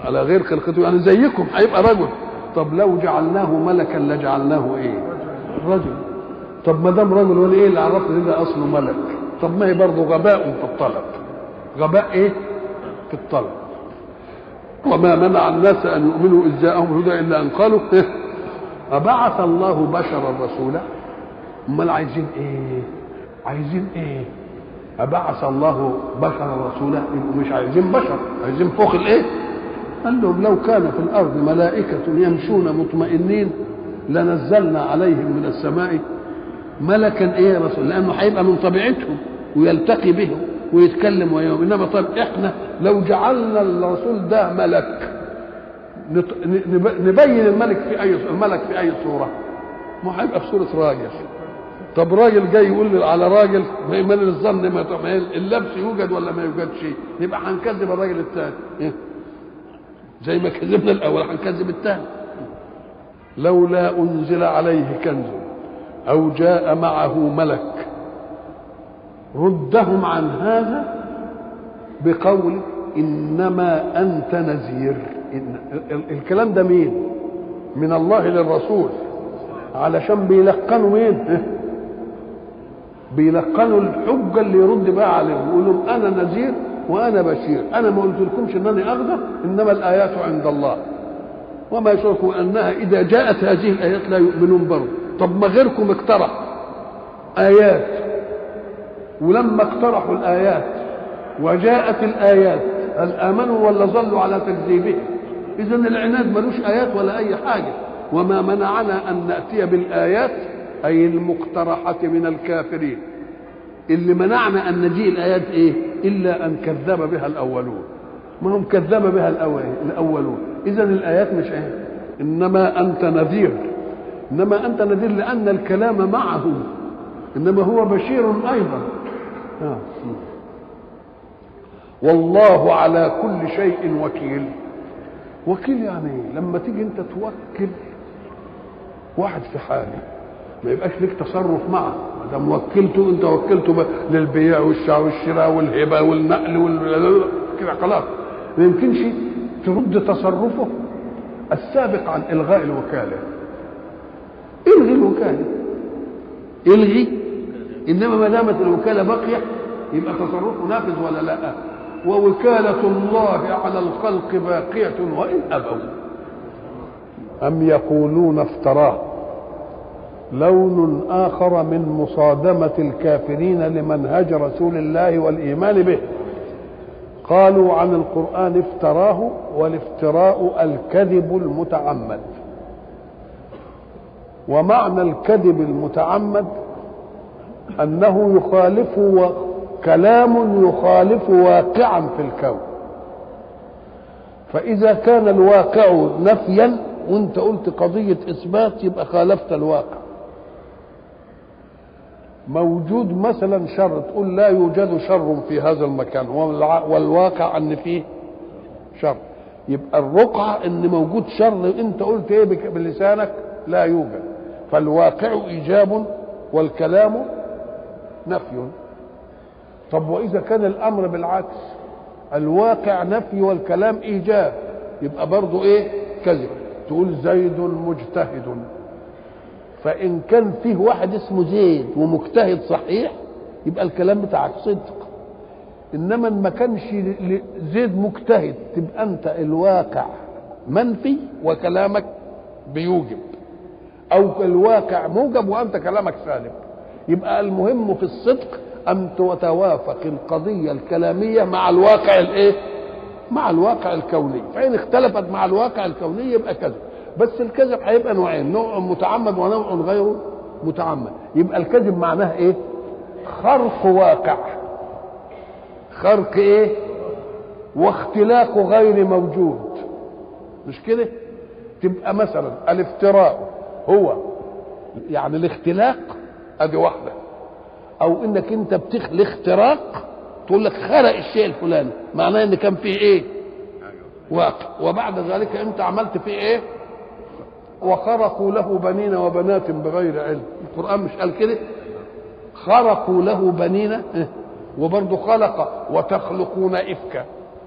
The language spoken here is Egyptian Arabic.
على غير خلقته يعني زيكم هيبقى رجل طب لو جعلناه ملكا لجعلناه ايه رجل طب ما دام رجل وانا ايه اللي عرفني ان ده اصله ملك طب ما هي برضه غباء في الطلب غباء ايه في الطلب وما منع الناس ان يؤمنوا اذ جاءهم الهدى الا ان قالوا إيه؟ أبعث الله بشرا رسولا امال عايزين ايه عايزين ايه أبعث الله بشرا رسولا يبقوا مش عايزين بشر عايزين فوق الايه قال لهم لو كان في الارض ملائكة يمشون مطمئنين لنزلنا عليهم من السماء ملكا ايه يا رسول لانه هيبقى من طبيعتهم ويلتقي بهم ويتكلم ويوم انما طيب احنا لو جعلنا الرسول ده ملك نط- نب- نبين الملك في اي الملك في اي صوره ما هيبقى في صوره راجل طب راجل جاي يقول لي على راجل ما يمل الظن ما طب ما اللبس يوجد ولا ما يوجدش يبقى هنكذب الراجل الثاني إيه؟ زي ما كذبنا الاول هنكذب الثاني لولا انزل عليه كنز او جاء معه ملك ردهم عن هذا بقول انما انت نذير إن ال- الكلام ده مين من الله للرسول علشان بيلقنوا مين بيلقنوا الحجه اللي يرد بقى عليهم يقول لهم انا نذير وانا بشير انا ما قلت لكمش انني اغدر انما الايات عند الله وما يشركم انها اذا جاءت هذه الايات لا يؤمنون برضه طب ما غيركم اقترح ايات ولما اقترحوا الايات وجاءت الايات هل امنوا ولا ظلوا على تكذيبهم اذا العناد ملوش ايات ولا اي حاجه وما منعنا ان ناتي بالايات اي المقترحه من الكافرين اللي منعنا ان نجيء الايات ايه الا ان كذب بها الاولون ما هم كذب بها الأول- الاولون اذا الايات مش ايه انما انت نذير انما انت نذير لان الكلام معهم انما هو بشير ايضا آه. والله على كل شيء وكيل وكيل يعني ايه لما تيجي انت توكل واحد في حاله ما يبقاش لك تصرف معه ما دام وكلته انت وكلته ب- للبيع والشراء والشراء والهبه والنقل وال كده خلاص ما يمكنش ترد تصرفه السابق عن الغاء الوكاله الغي الوكاله الغي انما ما دامت الوكاله باقيه يبقى تصرفه نافذ ولا لا ووكاله الله على الخلق باقيه وان ابوا ام يقولون افتراه لون اخر من مصادمه الكافرين لمنهج رسول الله والايمان به قالوا عن القران افتراه والافتراء الكذب المتعمد ومعنى الكذب المتعمد انه يخالف و... كلام يخالف واقعا في الكون فاذا كان الواقع نفيا وانت قلت قضيه اثبات يبقى خالفت الواقع موجود مثلا شر تقول لا يوجد شر في هذا المكان والع- والواقع ان فيه شر يبقى الرقعه ان موجود شر انت قلت ايه بك- بلسانك لا يوجد فالواقع ايجاب والكلام نفي طب واذا كان الامر بالعكس الواقع نفي والكلام ايجاب يبقى برضه ايه كذب تقول زيد مجتهد فان كان فيه واحد اسمه زيد ومجتهد صحيح يبقى الكلام بتاعك صدق انما إن ما كانش ل- زيد مجتهد تبقى انت الواقع منفي وكلامك بيوجب او الواقع موجب وانت كلامك سالب يبقى المهم في الصدق ان تتوافق القضيه الكلاميه مع الواقع الايه مع الواقع الكوني فان اختلفت مع الواقع الكوني يبقى كذب بس الكذب هيبقى نوعين نوع متعمد ونوع غير متعمد يبقى الكذب معناه ايه خرق واقع خرق ايه واختلاق غير موجود مش كده تبقى مثلا الافتراء هو يعني الاختلاق ادي واحده او انك انت بتخلق اختراق تقول لك خلق الشيء الفلاني معناه ان كان فيه ايه واقع وبعد ذلك انت عملت فيه ايه وخرقوا له بنين وبنات بغير علم القران مش قال كده خرقوا له بنين إيه؟ وبرضه خلق وتخلقون افكا